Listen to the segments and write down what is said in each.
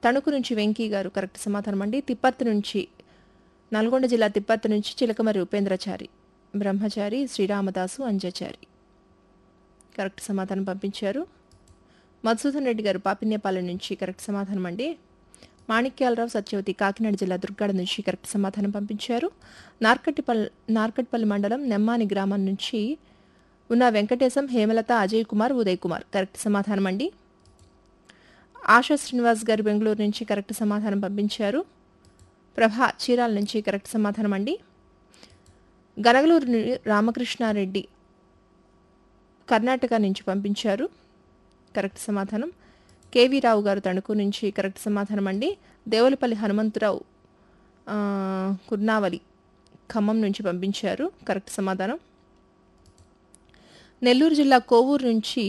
తణుకు నుంచి వెంకీ గారు కరెక్ట్ సమాధానం అండి తిప్పర్తి నుంచి నల్గొండ జిల్లా తిప్పర్తి నుంచి చిలకమరి ఉపేంద్రచారి బ్రహ్మచారి శ్రీరామదాసు అంజచారి కరెక్ట్ సమాధానం పంపించారు మధుసూదన్ రెడ్డి గారు పాపిన్యపాలెం నుంచి కరెక్ట్ సమాధానం అండి మాణిక్యాలరావు సత్యవతి కాకినాడ జిల్లా దుర్గాడ నుంచి కరెక్ట్ సమాధానం పంపించారు నార్కట్టిపల్ నార్కట్పల్లి మండలం నెమ్మాని గ్రామం నుంచి ఉన్న వెంకటేశం హేమలత అజయ్ కుమార్ ఉదయ్ కుమార్ కరెక్ట్ సమాధానం అండి ఆశా శ్రీనివాస్ గారు బెంగళూరు నుంచి కరెక్ట్ సమాధానం పంపించారు ప్రభా చీరాల నుంచి కరెక్ట్ సమాధానం అండి గనగలూరు ను- రామకృష్ణారెడ్డి కర్ణాటక నుంచి పంపించారు కరెక్ట్ సమాధానం కేవీ రావు గారు తణుకు నుంచి కరెక్ట్ సమాధానం అండి దేవులపల్లి హనుమంతరావు ఆ, కుర్నావలి ఖమ్మం నుంచి పంపించారు కరెక్ట్ సమాధానం నెల్లూరు జిల్లా కోవూరు నుంచి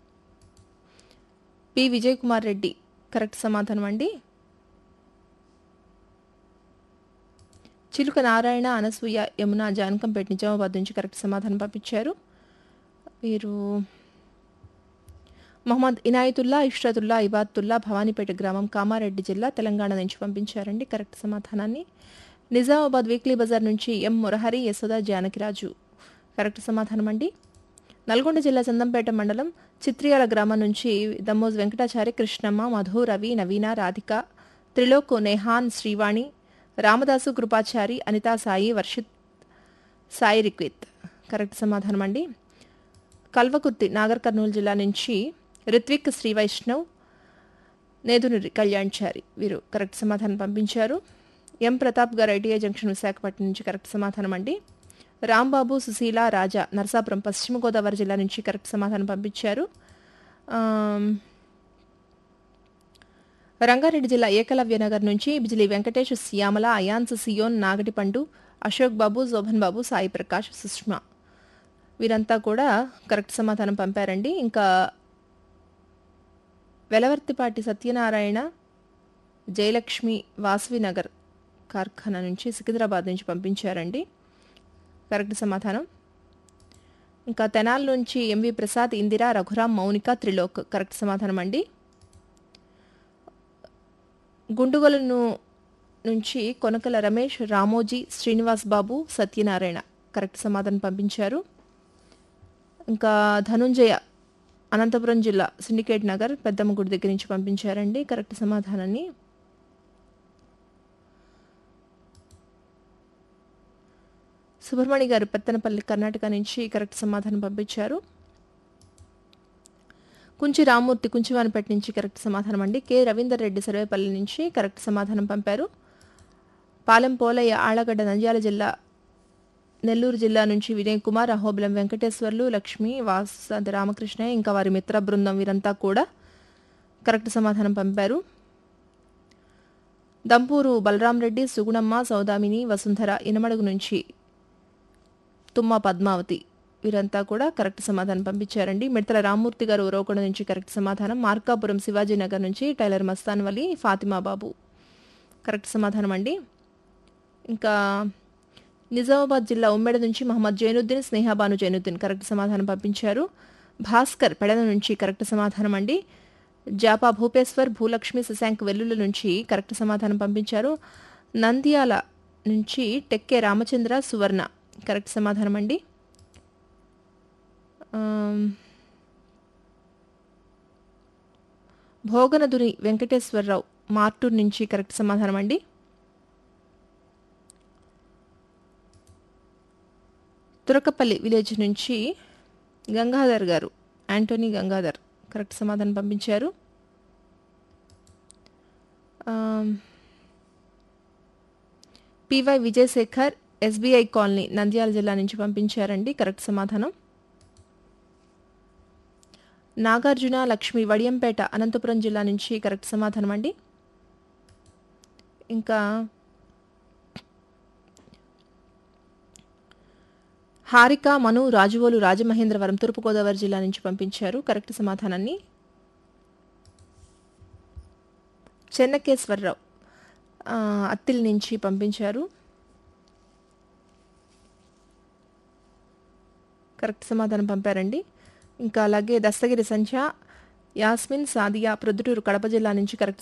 పి విజయ్ కుమార్ రెడ్డి కరెక్ట్ సమాధానం అండి చిలుక నారాయణ అనసూయ యమున జానకంపేట నిజామాబాద్ నుంచి కరెక్ట్ సమాధానం పంపించారు వీరు మొహమ్మద్ ఇనాయతుల్లా ఇష్రతుల్లా ఇబాతుల్లా భవానీపేట గ్రామం కామారెడ్డి జిల్లా తెలంగాణ నుంచి పంపించారండి కరెక్ట్ సమాధానాన్ని నిజామాబాద్ వీక్లీ బజార్ నుంచి ఎం మురహరి యశోద జానకిరాజు కరెక్ట్ సమాధానం అండి నల్గొండ జిల్లా చందంపేట మండలం చిత్రియాల గ్రామం నుంచి దమ్మోజ్ వెంకటాచారి కృష్ణమ్మ మధు రవి నవీన రాధిక త్రిలోక్ నేహాన్ శ్రీవాణి రామదాసు కృపాచారి అనితా సాయి వర్షిత్ సాయి రిక్విత్ కరెక్ట్ సమాధానం అండి కల్వకుర్తి నాగర్ కర్నూలు జిల్లా నుంచి రిత్విక్ శ్రీ వైష్ణవ్ నేదునూరి కళ్యాణ్చారి వీరు కరెక్ట్ సమాధానం పంపించారు ఎం ప్రతాప్ గారు ఐటీఐ జంక్షన్ విశాఖపట్నం నుంచి కరెక్ట్ సమాధానం అండి రాంబాబు సుశీల రాజా నరసాపురం పశ్చిమ గోదావరి జిల్లా నుంచి కరెక్ట్ సమాధానం పంపించారు ఆమ్, రంగారెడ్డి జిల్లా ఏకలవ్య నగర్ నుంచి బిజిలీ వెంకటేష్ శ్యామల అయాన్స్ సియోన్ నాగటిపండు అశోక్ బాబు శోభన్ బాబు సాయి ప్రకాష్ సుష్మా వీరంతా కూడా కరెక్ట్ సమాధానం పంపారండి ఇంకా వెలవర్తిపాటి సత్యనారాయణ జయలక్ష్మి వాసవి నగర్ కార్ఖానా నుంచి సికింద్రాబాద్ నుంచి పంపించారండి కరెక్ట్ సమాధానం ఇంకా తెనాల నుంచి ఎంవి ప్రసాద్ ఇందిరా రఘురాం మౌనిక త్రిలోక్ కరెక్ట్ సమాధానం అండి గుండుగొలను నుంచి కొనకల రమేష్ రామోజీ శ్రీనివాస్ బాబు సత్యనారాయణ కరెక్ట్ సమాధానం పంపించారు ఇంకా ధనుంజయ అనంతపురం జిల్లా సిండికేట్ నగర్ పెద్దమ్మ గుడి దగ్గర నుంచి పంపించారండి కరెక్ట్ సమాధానాన్ని సుబ్రహ్మణ్య గారు పెత్తనపల్లి కర్ణాటక నుంచి కరెక్ట్ సమాధానం పంపించారు కుంచి రామూర్తి కుంచివానిపేట నుంచి కరెక్ట్ సమాధానం అండి కె రవీందర్ రెడ్డి సర్వేపల్లి నుంచి కరెక్ట్ సమాధానం పంపారు పాలెం పోలయ్య ఆళ్లగడ్డ నంద్యాల జిల్లా నెల్లూరు జిల్లా నుంచి వినయ్ కుమార్ అహోబిలం వెంకటేశ్వర్లు లక్ష్మి వాసంతి రామకృష్ణ ఇంకా వారి మిత్ర బృందం వీరంతా కూడా కరెక్ట్ సమాధానం పంపారు దంపూరు బలరాం రెడ్డి సుగుణమ్మ సౌదామిని వసుంధర ఇనమడుగు నుంచి తుమ్మ పద్మావతి వీరంతా కూడా కరెక్ట్ సమాధానం పంపించారండి మిడతల రామ్మూర్తి గారు ఉరవకొండ నుంచి కరెక్ట్ సమాధానం మార్కాపురం శివాజీనగర్ నుంచి టైలర్ మస్తాన్ వలి ఫాతిమా బాబు కరెక్ట్ సమాధానం అండి ఇంకా నిజామాబాద్ జిల్లా ఉమ్మెడ నుంచి మహమ్మద్ జైనుద్దీన్ స్నేహాబాను జైనుద్దీన్ కరెక్ట్ సమాధానం పంపించారు భాస్కర్ పెడల నుంచి కరెక్ట్ సమాధానం అండి జాపా భూపేశ్వర్ భూలక్ష్మి శశాంక్ వెల్లుల నుంచి కరెక్ట్ సమాధానం పంపించారు నంద్యాల నుంచి టెక్కే రామచంద్ర సువర్ణ కరెక్ట్ సమాధానం అండి ఆమ్, భోగనదుని వెంకటేశ్వరరావు మార్టూర్ నుంచి కరెక్ట్ సమాధానం అండి తురకపల్లి విలేజ్ నుంచి గంగాధర్ గారు యాంటోనీ గంగాధర్ కరెక్ట్ సమాధానం పంపించారు ఆమ్, P Y Vijayasekhar SBI colony Nandyala జిల్లా నుంచి పంపించారండి కరెక్ట్ సమాధానం నాగార్జున లక్ష్మి వడియంపేట అనంతపురం జిల్లా నుంచి కరెక్ట్ సమాధానం అండి ఇంకా హారిక మను రాజువోలు రాజమహేంద్రవరం తూర్పుగోదావరి జిల్లా నుంచి పంపించారు కరెక్ట్ సమాధానాన్ని చెన్నకేశ్వరరావు ఆ, అత్తిల్ నుంచి పంపించారు కరెక్ట్ సమాధానం పంపారండి ఇంకా అలాగే దస్తగిరి సంధ్య యాస్మిన్ సాదియా ప్రొద్దుటూరు కడప జిల్లా నుంచి కరెక్ట్